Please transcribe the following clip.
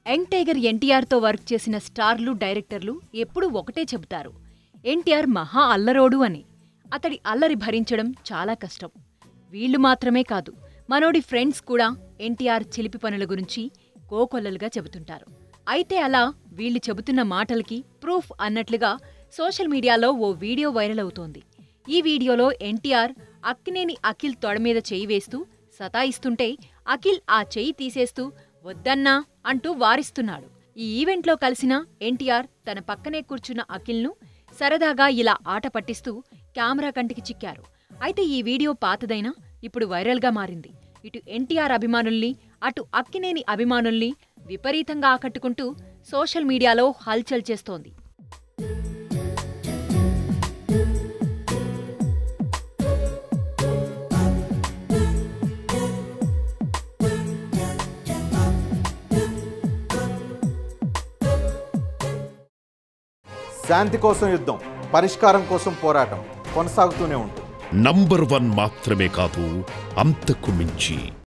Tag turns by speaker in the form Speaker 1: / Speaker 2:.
Speaker 1: young tiger ఎన్టీఆర్తో work చేసిన స్టార్లు డైరెక్టర్లు ఎప్పుడూ ఒకటే చెబుతారు ఎన్టీఆర్ మహా అల్లరోడు అని అతడి అల్లరి భరించడం చాలా కష్టం వీళ్ళు మాత్రమే కాదు మనోడి ఫ్రెండ్స్ కూడా ఎన్టీఆర్ చిలిపి పనుల గురించి కోకొల్లలుగా చెబుతుంటారు అయితే అలా వీళ్ళు చెబుతున్న మాటలకి ప్రూఫ్ అన్నట్లుగా సోషల్ మీడియాలో ఓ వీడియో వైరల్ అవుతోంది ఈ వీడియోలో ఎన్టీఆర్ అక్కినేని అఖిల్ తొడ మీద చేయి వేస్తూ సతాయిస్తుంటే అఖిల్ ఆ చెయ్యి తీసేస్తూ వద్దన్నా అంటూ వారిస్తున్నాడు ఈ ఈవెంట్లో కలిసిన ఎన్టీఆర్ తన పక్కనే కూర్చున్న అఖిల్ను సరదాగా ఇలా ఆట పట్టిస్తూ కెమెరా కంటికి చిక్కారు అయితే ఈ వీడియో పాతదైనా ఇప్పుడు వైరల్గా మారింది ఇటు ఎన్టీఆర్ అభిమానుల్ని అటు అక్కినేని అభిమానుల్ని విపరీతంగా ఆకట్టుకుంటూ సోషల్ మీడియాలో హల్చల్ చేస్తోంది
Speaker 2: శాంతి కోసం యుద్ధం పరిష్కారం కోసం పోరాటం కొనసాగుతూనే ఉంటుంది
Speaker 3: నంబర్ వన్ మాత్రమే కాదు అంతకు మించి